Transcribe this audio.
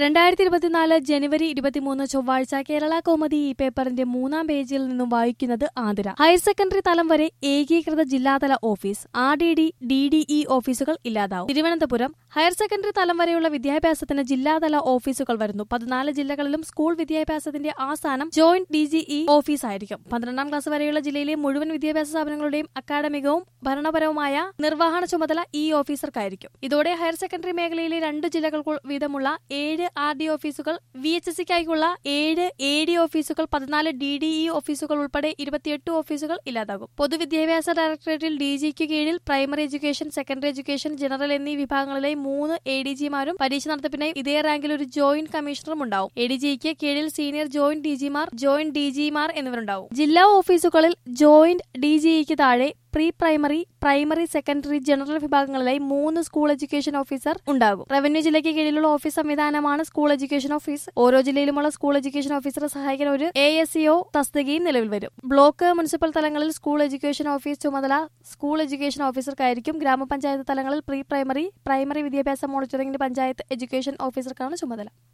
രണ്ടായിരത്തി ഇരുപത്തിനാല് ജനുവരി ഇരുപത്തിമൂന്ന് ചൊവ്വാഴ്ച കേരള കോമതി ഈ പേപ്പറിന്റെ മൂന്നാം പേജിൽ നിന്നും വായിക്കുന്നത് ആതിര ഹയർ സെക്കൻഡറി തലം വരെ ഏകീകൃത ജില്ലാതല office R D D D D E ഓഫീസുകൾ ഇല്ലാതാവും തിരുവനന്തപുരം ഹയർ സെക്കൻഡറി തലം വരെയുള്ള വിദ്യാഭ്യാസത്തിന് ജില്ലാതല ഓഫീസുകൾ വരുന്നു പതിനാല് ജില്ലകളിലും സ്കൂൾ വിദ്യാഭ്യാസത്തിന്റെ ആസ്ഥാനം ജോയിന്റ് ഡി ജി ഇ ഓഫീസായിരിക്കും പന്ത്രണ്ടാം ക്ലാസ് വരെയുള്ള ജില്ലയിലെ മുഴുവൻ വിദ്യാഭ്യാസ സ്ഥാപനങ്ങളുടെയും അക്കാഡമികവും ഭരണപരവുമായ നിർവഹണ ചുമതല ഈ ഓഫീസർക്കായിരിക്കും ഇതോടെ ഹയർ സെക്കൻഡറി മേഖലയിലെ രണ്ട് ജില്ലകൾക്ക് വീതമുള്ള ഏഴ് ആർ ഡി ഓഫീസുകൾ വി എച്ച് എസ് സിക്കായുള്ള ഏഴ് എ ഡി ഓഫീസുകൾ പതിനാല് ഡി ഡി ഇ ഓഫീസുകൾ ഉൾപ്പെടെ ഇരുപത്തിയെട്ട് ഓഫീസുകൾ ഇല്ലാതാകും പൊതുവിദ്യാഭ്യാസ ഡയറക്ടറേറ്റിൽ ഡി ജിക്ക് കീഴിൽ primary education secondary education general എന്നീ വിഭാഗങ്ങളിലെ മൂന്ന് എ ഡി ജിമാരും പരീക്ഷ നടത്തിപ്പിനായി ഇതേ റാങ്കിൽ ഒരു ജോയിന്റ് കമ്മീഷണറും ഉണ്ടാവും എ ഡി ജിക്ക് കീഴിൽ സീനിയർ ജോയിന്റ് ഡി ജിമാർ ജോയിന്റ് ഡി ജിമാർ എന്നിവരുണ്ടാവും ജില്ലാ ഓഫീസുകളിൽ ജോയിന്റ് ഡി ജിക്ക് താഴെ pre primary primary secondary general വിഭാഗങ്ങളിലായി മൂന്ന് സ്കൂൾ എഡ്യൂക്കേഷൻ ഓഫീസർ ഉണ്ടാകും റവന്യൂ ജില്ലയ്ക്ക് കീഴിലുള്ള ഓഫീസ് സംവിധാനമാണ് സ്കൂൾ എഡ്യൂക്കേഷൻ ഓഫീസ് ഓരോ ജില്ലയിലുമുള്ള സ്കൂൾ എഡ്യൂക്കേഷൻ ഓഫീസറെ സഹായിക്കാൻ ഒരു എ എസ് സിഒ തസ്തികയും നിലവിൽ വരും ബ്ലോക്ക് മുനിസിപ്പൽ തലങ്ങളിൽ സ്കൂൾ എഡ്യൂക്കേഷൻ ഓഫീസ് ചുമതല സ്കൂൾ എഡ്യൂക്കേഷൻ ഓഫീസർക്കായിരിക്കും ഗ്രാമപഞ്ചായത്ത് തലങ്ങളിൽ പ്രീ പ്രൈമറി പ്രൈമറി വിദ്യാഭ്യാസ മോണിറ്ററിംഗിന് പഞ്ചായത്ത് എഡ്യൂക്കേഷൻ ഓഫീസർക്കാണ് ചുമതല